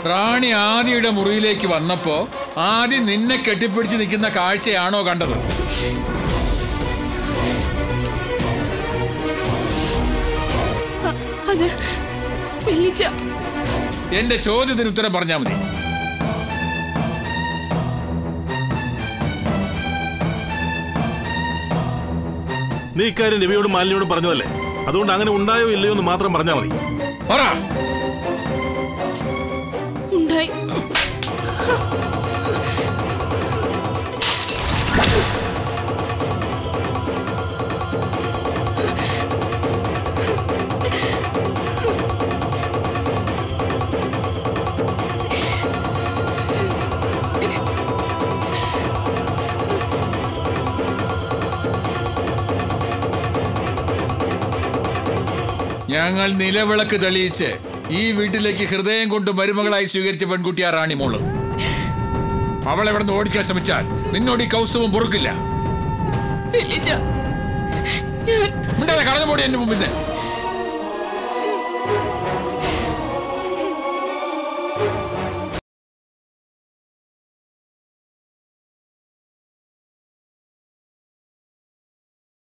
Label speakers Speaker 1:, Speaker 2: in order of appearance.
Speaker 1: റാണി ആദിയുടെ മുറിയിലേക്ക് വന്നപ്പോ ആദ്യം നിന്നെ കെട്ടിപ്പിടിച്ച് നിൽക്കുന്ന കാഴ്ചയാണോ കണ്ടത്
Speaker 2: അ- അത് വെല്ലിച്ച
Speaker 1: എന്റെ ചോദ്യത്തിന് ഉത്തരം പറഞ്ഞാൽ മതി
Speaker 3: നീ ഇക്കാര്യം രവിയോടും മാലിന്യോടും പറഞ്ഞതല്ലേ അതുകൊണ്ട് അങ്ങനെ ഉണ്ടായോ ഇല്ലയോ എന്ന് മാത്രം പറഞ്ഞാൽ മതി
Speaker 1: പറ
Speaker 2: ഉണ്ടായി
Speaker 1: ഞങ്ങൾ നിലവിളക്ക് തെളിയിച്ച് ഈ വീട്ടിലേക്ക് ഹൃദയം കൊണ്ട് മരുമകളായി സ്വീകരിച്ച പെൺകുട്ടിയാ റാണി മോള് അവളെ ഇവിടെ നിന്ന് ഓടിക്കാൻ ശ്രമിച്ചാൽ നിന്നോട് ഈ കൗസ്തവം പൊറുക്കില്ല
Speaker 2: വെല്ലിച്ച ഞാൻ
Speaker 1: മിണ്ടാതെ കടന്നു പോടി എന്റെ മുമ്പിൽ നിന്ന്